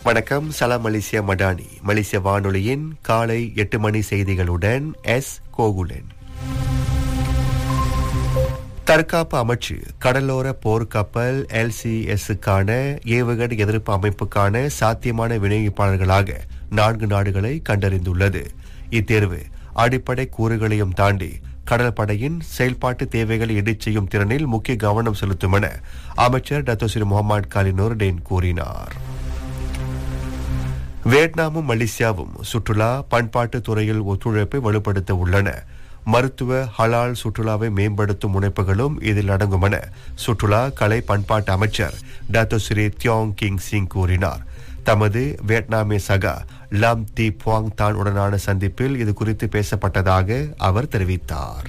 வணக்கம் சலாம் மலேசியா மடானி மலேசிய வானொலியின் காலை எட்டு மணி செய்திகளுடன் எஸ் கோகுலன் தற்காப்பு அமைச்சு கடலோர போர்க்கப்பல் எல்சிஎஸ்ஸுக்கான ஏவுகணை எதிர்ப்பு அமைப்புக்கான சாத்தியமான விநியோகிப்பாளர்களாக நான்கு நாடுகளை கண்டறிந்துள்ளது இத்தேர்வு அடிப்படை கூறுகளையும் தாண்டி கடல் படையின் செயல்பாட்டு தேவைகளை இடிச் செய்யும் திறனில் முக்கிய கவனம் செலுத்தும் என அமைச்சர் டத்தோசிர் முகமது காலினோர் டேன் கூறினார் வியட்நாமும் மலேசியாவும் சுற்றுலா பண்பாட்டு துறையில் ஒத்துழைப்பை வலுப்படுத்த உள்ளன மருத்துவ ஹலால் சுற்றுலாவை மேம்படுத்தும் முனைப்புகளும் இதில் அடங்கும் என சுற்றுலா கலை பண்பாட்டு அமைச்சர் டாக்டர் ஸ்ரீ தியோங் கிங் சிங் கூறினார் தமது வியட்நாமிய சகா லாம் தி புவாங் தான் உடனான சந்திப்பில் இது குறித்து பேசப்பட்டதாக அவர் தெரிவித்தார்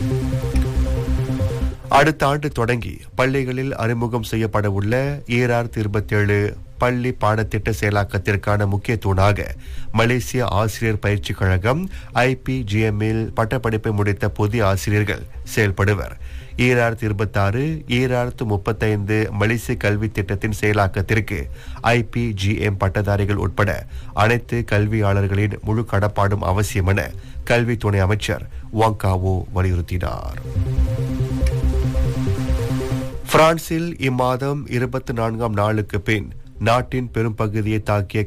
அடுத்த ஆண்டு தொடங்கி பள்ளிகளில் அறிமுகம் செய்யப்பட உள்ள ஈராயிரத்தி இருபத்தி ஏழு பள்ளி பாடத்திட்ட செயலாக்கத்திற்கான முக்கிய தூணாக மலேசிய ஆசிரியர் பயிற்சி கழகம் ஐபிஜிஎம்மில் பட்டப்படிப்பை முடித்த புதிய ஆசிரியர்கள் செயல்படுவர் ஈராயிரத்தி இருபத்தி ஆறு ஈராயிரத்து முப்பத்தைந்து மலேசிய கல்வி திட்டத்தின் செயலாக்கத்திற்கு ஐபிஜிஎம் பட்டதாரிகள் உட்பட அனைத்து கல்வியாளர்களின் முழு கடப்பாடும் அவசியம் என கல்வி துணை அமைச்சர் வாங்காவோ வலியுறுத்தினார் பிரான்சில் இம்மாதம் இருபத்தி நான்காம் நாளுக்கு பின் நாட்டின் பெரும்பகுதியை தாக்கிய